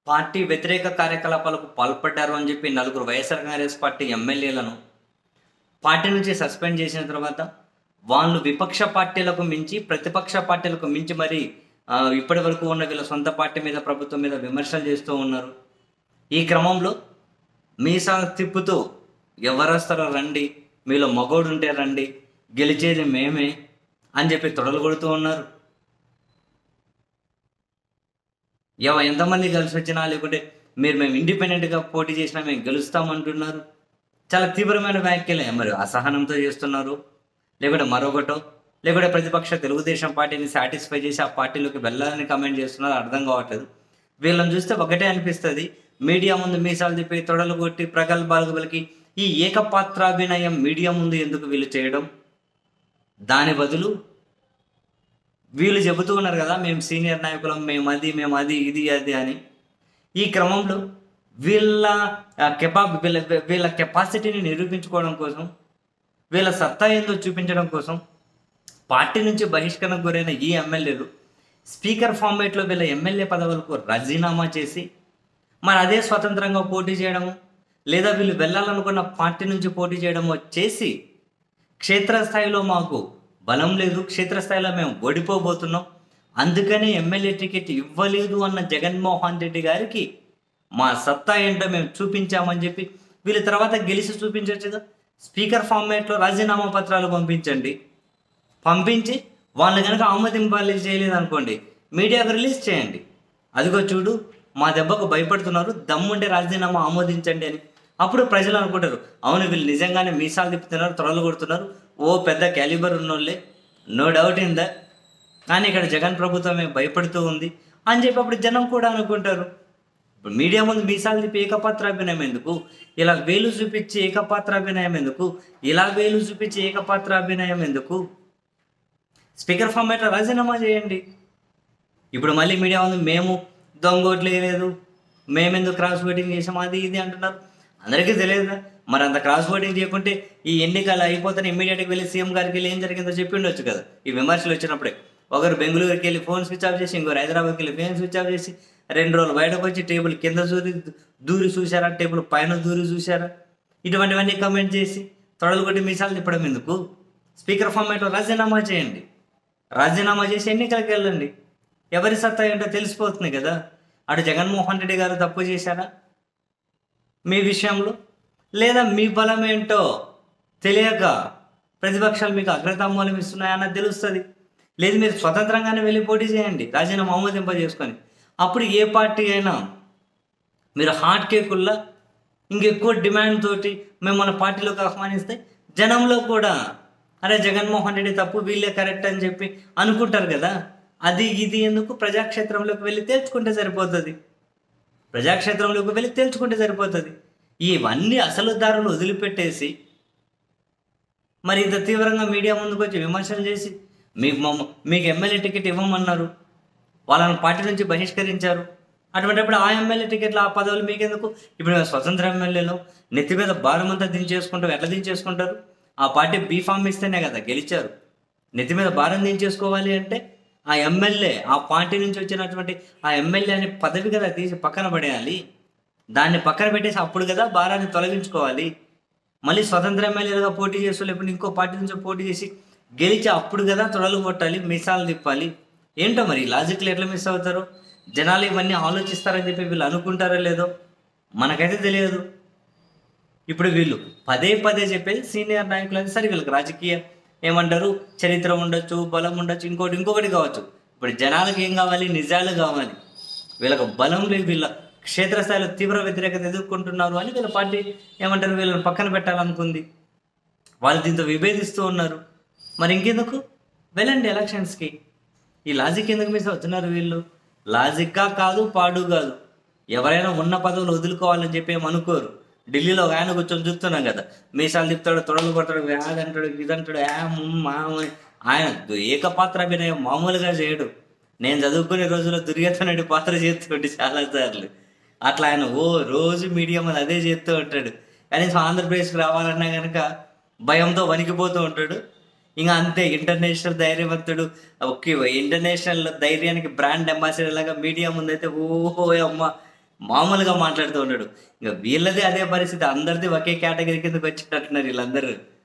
Party వ్యతిరేక కార్యకలాపాలకు పాల్పడ్డారు అని చెప్పి నలుగురు వైఎస్ఆర్ కాంగ్రెస్ పార్టీ ఎమ్మెల్యేలను పార్టీ నుంచి సస్పెండ్ చేసిన తర్వాత వాళ్ళు విపక్ష పార్టీలకు మించి ప్రతిపక్ష పార్టీలకు మించి మరి ఆ, ఇప్పటి వరకు ఉన్న వీళ్ళ సొంత పార్టీ మీద ప్రభుత్వం మీద విమర్శలు చేస్తూ ఉన్నారు ఈ క్రమంలో మీసా తిప్పుతూ ఎవరొస్తారో రండి మీలో మగోడు ఉంటే రండి గెలిచేది మేమే అని చెప్పి తొడలు కొడుతూ ఉన్నారు ఎవ ఎంతమంది కలిసి వచ్చినా లేకుంటే మీరు మేము ఇండిపెండెంట్గా పోటీ చేసినా మేము గెలుస్తామంటున్నారు చాలా తీవ్రమైన వ్యాఖ్యలే మరి అసహనంతో చేస్తున్నారు లేకుంటే మరొకటో లేకుంటే ప్రతిపక్ష తెలుగుదేశం పార్టీని సాటిస్ఫై చేసి ఆ పార్టీలోకి వెళ్ళాలని కమెంట్ చేస్తున్నారు అర్థం కావట్లేదు వీళ్ళని చూస్తే ఒకటే అనిపిస్తుంది మీడియా ముందు మీసాలు తిప్పి తొడలు కొట్టి ప్రగల్భాలకు పలికి ఈ ఏకపాత్రాభినయం మీడియా ముందు ఎందుకు వీళ్ళు చేయడం దాని బదులు వీళ్ళు చెబుతూ ఉన్నారు కదా మేము సీనియర్ నాయకులం మేము అది మేము అది ఇది అది అని ఈ క్రమంలో వీళ్ళ కెపా వీళ్ళ వీళ్ళ కెపాసిటీని నిరూపించుకోవడం కోసం వీళ్ళ సత్తా ఏందో చూపించడం కోసం పార్టీ నుంచి బహిష్కరణకు గురైన ఈ ఎమ్మెల్యేలు స్పీకర్ ఫార్మేట్లో వీళ్ళ ఎమ్మెల్యే పదవులకు రాజీనామా చేసి మరి అదే స్వతంత్రంగా పోటీ చేయడము లేదా వీళ్ళు వెళ్ళాలనుకున్న పార్టీ నుంచి పోటీ చేయడమో చేసి క్షేత్రస్థాయిలో మాకు బలం లేదు క్షేత్రస్థాయిలో మేము ఓడిపోబోతున్నాం అందుకనే ఎమ్మెల్యే టికెట్ ఇవ్వలేదు అన్న జగన్మోహన్ రెడ్డి గారికి మా సత్తా ఏంటో మేము చూపించామని చెప్పి వీళ్ళు తర్వాత గెలిచి చూపించవచ్చుగా స్పీకర్ ఫార్మేట్లో రాజీనామా పత్రాలు పంపించండి పంపించి వాళ్ళు కనుక ఆమోదింపాలి చేయలేదు అనుకోండి మీడియాకు రిలీజ్ చేయండి అదిగో చూడు మా దెబ్బకు భయపడుతున్నారు దమ్ముంటే రాజీనామా ఆమోదించండి అని అప్పుడు ప్రజలు అనుకుంటారు అవును వీళ్ళు నిజంగానే మీసాలు తిప్పుతున్నారు త్వరలు కొడుతున్నారు ఓ పెద్ద క్యాలిబర్ ఉన్నోళ్ళే నో డౌట్ ఇన్ దట్ కానీ ఇక్కడ జగన్ ప్రభుత్వమే భయపడుతూ ఉంది అని చెప్పి అప్పుడు జనం కూడా అనుకుంటారు ఇప్పుడు మీడియా ముందు మీసాలు తిప్పి ఏకపాత్రాభినయం ఎందుకు ఇలా వేలు చూపించి ఏకపాత్రాభినయం ఎందుకు ఇలా వేలు చూపించి ఏకపాత్రాభినయం ఎందుకు స్పీకర్ ఫార్మేట్లో రాజీనామా చేయండి ఇప్పుడు మళ్ళీ మీడియా ఉంది మేము దొంగోట్లు వేయలేదు మేమెందుకు క్రాస్ ఓటింగ్ చేసాం అది ఇది అంటున్నారు అందరికీ తెలియదు మరి అంత క్రాస్ ఓటింగ్ చేయకుంటే ఈ ఎన్నికలు అయిపోతానే ఇమ్మీడియట్గా వెళ్ళి సీఎం గారికి వెళ్ళి ఏం జరిగిందో చెప్పి ఉండొచ్చు కదా ఈ విమర్శలు వచ్చినప్పుడే ఒకరు బెంగళూరుకి వెళ్ళి ఫోన్ స్విచ్ ఆఫ్ చేసి ఇంకోరు హైదరాబాద్కి వెళ్ళి ఫోన్ స్విచ్ ఆఫ్ చేసి రెండు రోజులు బయటకు వచ్చి టేబుల్ కింద దూరి దూరి చూసారా టేబుల్ పైన దూరి చూసారా ఇటువంటివన్నీ కమెంట్ చేసి తొడలు కొట్టి మీసాలు తిప్పడం ఎందుకు స్పీకర్ ఫార్మేట్లో రాజీనామా చేయండి రాజీనామా చేసి ఎన్నికలకు వెళ్ళండి ఎవరి సత్తా ఏంటో తెలిసిపోతుంది కదా అటు జగన్మోహన్ రెడ్డి గారు తప్పు చేశారా మీ విషయంలో లేదా మీ బలం ఏంటో తెలియక ప్రతిపక్షాలు మీకు అగ్రతాంబూలం ఇస్తున్నాయన్నది తెలుస్తుంది లేదు మీరు స్వతంత్రంగానే వెళ్ళి పోటీ చేయండి రాజీనామా ఆమోదింప చేసుకొని అప్పుడు ఏ పార్టీ అయినా మీరు హాట్ కేకుల్లా ఇంకెక్కువ డిమాండ్ తోటి మేము మన పార్టీలోకి ఆహ్వానిస్తే జనంలో కూడా అరే జగన్మోహన్ రెడ్డి తప్పు వీళ్ళే కరెక్ట్ అని చెప్పి అనుకుంటారు కదా అది ఇది ఎందుకు ప్రజాక్షేత్రంలోకి వెళ్ళి తేల్చుకుంటే సరిపోతుంది ప్రజాక్షేత్రంలోకి వెళ్ళి తేల్చుకుంటే సరిపోతుంది ఇవన్నీ అసలు దారులు వదిలిపెట్టేసి మరి ఇంత తీవ్రంగా మీడియా ముందుకు వచ్చి విమర్శలు చేసి మీకు మమ్మ మీకు ఎమ్మెల్యే టికెట్ ఇవ్వమన్నారు వాళ్ళని పార్టీ నుంచి బహిష్కరించారు అటువంటిప్పుడు ఆ ఎమ్మెల్యే టికెట్లు ఆ పదవులు మీకెందుకు ఇప్పుడు మేము స్వతంత్ర ఎమ్మెల్యేలు నెత్తి మీద భారం అంతా దించేసుకుంటాం ఎట్లా దించేసుకుంటారు ఆ పార్టీ బీఫామ్ ఇస్తేనే కదా గెలిచారు నెత్తి మీద భారం దించేసుకోవాలి అంటే ఆ ఎమ్మెల్యే ఆ పార్టీ నుంచి వచ్చినటువంటి ఆ ఎమ్మెల్యే అనే పదవి కదా తీసి పక్కన పడేయాలి దాన్ని పక్కన పెట్టేసి అప్పుడు కదా భారాన్ని తొలగించుకోవాలి మళ్ళీ స్వతంత్ర ఎమ్మెల్యేలుగా పోటీ చేస్తూ లేకపోతే ఇంకో పార్టీ నుంచి పోటీ చేసి గెలిచి అప్పుడు కదా తొడలు కొట్టాలి మిసాలు తిప్పాలి ఏంటో మరి లాజిక్లు ఎట్లా మిస్ అవుతారు జనాలు ఇవన్నీ ఆలోచిస్తారని చెప్పి వీళ్ళు అనుకుంటారో లేదో మనకైతే తెలియదు ఇప్పుడు వీళ్ళు పదే పదే చెప్పేది సీనియర్ నాయకులు అని సరే వీళ్ళకి రాజకీయ ఏమంటారు చరిత్ర ఉండొచ్చు బలం ఉండొచ్చు ఇంకోటి ఇంకొకటి కావచ్చు ఇప్పుడు జనాలకు ఏం కావాలి నిజాలు కావాలి వీళ్ళకు బలం లేదు వీళ్ళ క్షేత్రస్థాయిలో తీవ్ర వ్యతిరేకత ఎదుర్కొంటున్నారు అని వీళ్ళ పార్టీ ఏమంటారు వీళ్ళని పక్కన పెట్టాలనుకుంది వాళ్ళు దీంతో విభేదిస్తూ ఉన్నారు మరి ఇంకెందుకు వెళ్ళండి ఎలక్షన్స్కి ఈ లాజిక్ ఎందుకు మిస్ అవుతున్నారు వీళ్ళు లాజిక్గా కాదు పాడు కాదు ఎవరైనా ఉన్న పదవులు వదులుకోవాలని చెప్పి ఏం అనుకోరు ఢిల్లీలో ఒక ఆయన కూర్చొని చూస్తున్నాం కదా మీసాలు తిప్పుతాడు తొడలు కొడతాడు వ్యాధంటాడు ఇదంటాడు ఆ మ్మ్, మా అని. ఆయన ఏకపాత్ర అభినయం మామూలుగా చేయడు నేను చదువుకునే రోజుల్లో దుర్యోధనుడి పాత్ర చేస్తుంటే చాలా సార్లు అట్లా ఆయన ఓ రోజు మీడియం అది అదే చేస్తూ ఉంటాడు కనీసం ఆంధ్రప్రదేశ్కి రావాలన్నా కనుక భయంతో వణికిపోతూ ఉంటాడు ఇంకా అంతే ఇంటర్నేషనల్ ధైర్యవంతుడు ఓకే ఇంటర్నేషనల్ ధైర్యానికి బ్రాండ్ అంబాసిడర్ లాగా మీడియా ముందైతే ఓహో అమ్మ మామూలుగా మాట్లాడుతూ ఉన్నాడు ఇంకా వీళ్ళదే అదే పరిస్థితి అందరిది ఒకే కేటగిరీ కిందకి వచ్చేటట్టున్నారు వీళ్ళందరూ